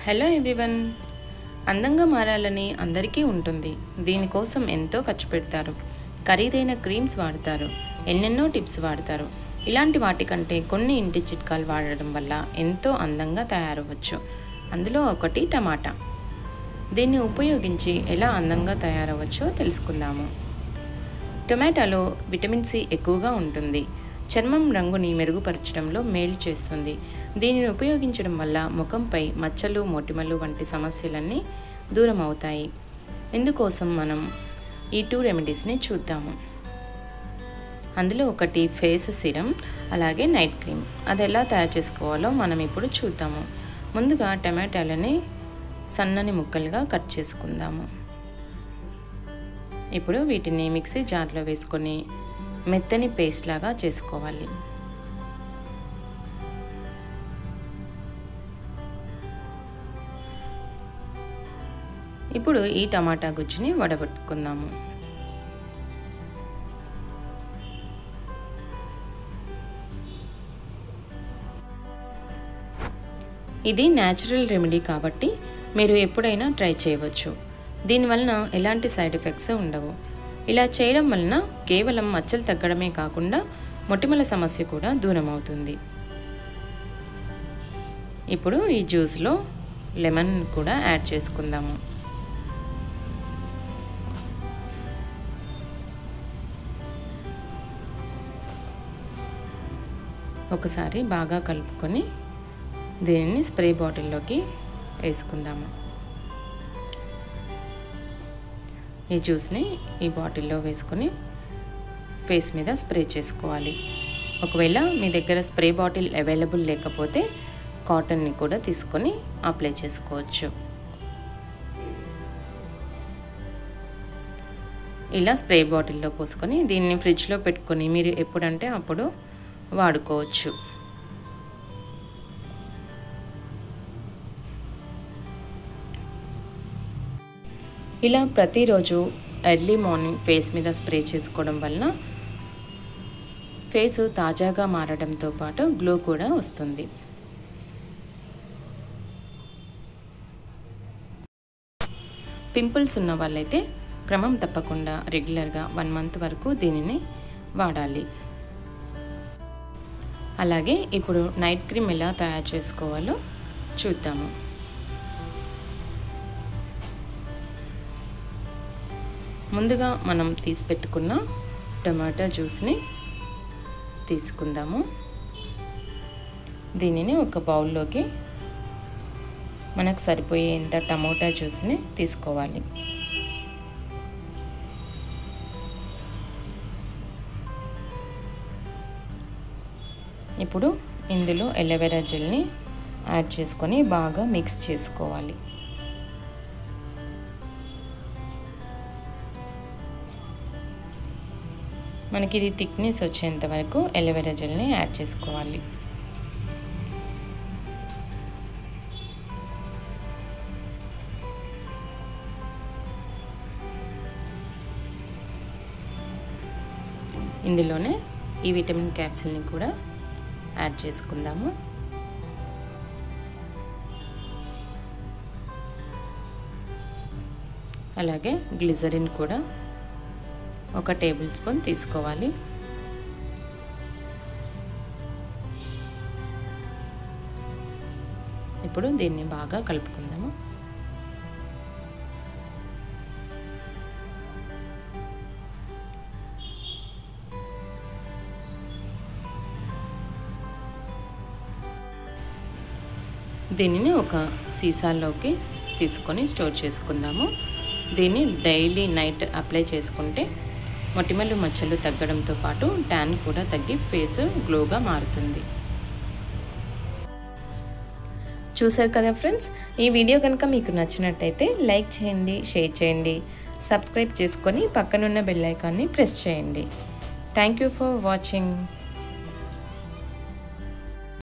hello everyone అందంగా మారాలని అందరికీ ఉంటుంది దీనికోసం ఎంతో ఖర్చు పెడతారు ఖరీదైన క్రీమ్స్ వాడతారు ఎన్నెన్నో టిప్స్ వాడతారు ఇలాంటి వాటికంటే కొన్ని ఇంటి చిట్కాలు వాడడం వల్ల ఎంతో అందంగా తయారవ్వచ్చు అందులో ఒకటి టమాటా దీన్ని ఉపయోగించి ఎలా అందంగా తయారవచ్చో తెలుసుకుందాము టొమాటోలో విటమిన్ సి ఎక్కువగా ఉంటుంది చర్మం రంగుని మెరుగుపరచడంలో మేలు చేస్తుంది దీనిని ఉపయోగించడం వల్ల ముఖంపై మచ్చలు మొటిమలు వంటి సమస్యలన్నీ దూరం అవుతాయి ఇందుకోసం మనం ఈ టూ రెమెడీస్ని చూద్దాము అందులో ఒకటి ఫేస్ సిరం అలాగే నైట్ క్రీమ్ అది ఎలా తయారు చేసుకోవాలో మనం ఇప్పుడు చూద్దాము ముందుగా టమాటాలని సన్నని ముక్కలుగా కట్ చేసుకుందాము ఇప్పుడు వీటిని మిక్సీ జార్లో వేసుకొని మెత్తని పేస్ట్ లాగా చేసుకోవాలి ఇప్పుడు ఈ టమాటా గుజ్జుని వడబెట్టుకుందాము ఇది న్యాచురల్ రెమెడీ కాబట్టి మీరు ఎప్పుడైనా ట్రై చేయవచ్చు దీనివలన ఎలాంటి సైడ్ ఎఫెక్ట్స్ ఉండవు ఇలా చేయడం వలన కేవలం మచ్చలు తగ్గడమే కాకుండా మొటిమల సమస్య కూడా దూరం అవుతుంది ఇప్పుడు ఈ జ్యూస్లో లెమన్ కూడా యాడ్ చేసుకుందాము ఒకసారి బాగా కలుపుకొని దీనిని స్ప్రే బాటిల్లోకి వేసుకుందాము ఈ జ్యూస్ని ఈ బాటిల్లో వేసుకొని ఫేస్ మీద స్ప్రే చేసుకోవాలి ఒకవేళ మీ దగ్గర స్ప్రే బాటిల్ అవైలబుల్ లేకపోతే కాటన్ని కూడా తీసుకొని అప్లై చేసుకోవచ్చు ఇలా స్ప్రే బాటిల్లో పోసుకొని దీన్ని ఫ్రిడ్జ్లో పెట్టుకొని మీరు ఎప్పుడంటే అప్పుడు వాడుకోవచ్చు ఇలా ప్రతిరోజు ఎర్లీ మార్నింగ్ ఫేస్ మీద స్ప్రే చేసుకోవడం వలన ఫేస్ తాజాగా మారడంతో పాటు గ్లో కూడా వస్తుంది పింపుల్స్ ఉన్న వాళ్ళైతే క్రమం తప్పకుండా రెగ్యులర్గా వన్ మంత్ వరకు దీనిని వాడాలి అలాగే ఇప్పుడు నైట్ క్రీమ్ ఎలా తయారు చేసుకోవాలో చూద్దాము ముందుగా మనం తీసి పెట్టుకున్న టమాటా జ్యూస్ని తీసుకుందాము దీనిని ఒక బౌల్లోకి మనకు సరిపోయేంత టమోటా జ్యూస్ని తీసుకోవాలి ఇప్పుడు ఇందులో ఎలవెరా జెల్ని యాడ్ చేసుకొని బాగా మిక్స్ చేసుకోవాలి మనకి ఇది థిక్నెస్ వచ్చేంత వరకు ఎలవెరా జెల్ని యాడ్ చేసుకోవాలి ఇందులోనే ఈ విటమిన్ క్యాప్సిల్ని కూడా యాడ్ చేసుకుందాము అలాగే గ్లిజరిన్ కూడా ఒక టేబుల్ స్పూన్ తీసుకోవాలి ఇప్పుడు దీన్ని బాగా కలుపుకుందాము దీనిని ఒక సీసాల్లోకి తీసుకొని స్టోర్ చేసుకుందాము దీన్ని డైలీ నైట్ అప్లై చేసుకుంటే మొటిమలు మచ్చలు తగ్గడంతో పాటు ట్యాన్ కూడా తగ్గి ఫేస్ గ్లోగా మారుతుంది చూసారు కదా ఫ్రెండ్స్ ఈ వీడియో కనుక మీకు నచ్చినట్టయితే లైక్ చేయండి షేర్ చేయండి సబ్స్క్రైబ్ చేసుకొని పక్కనున్న బెల్ ఐకాన్ని ప్రెస్ చేయండి థ్యాంక్ యూ ఫర్ వాచింగ్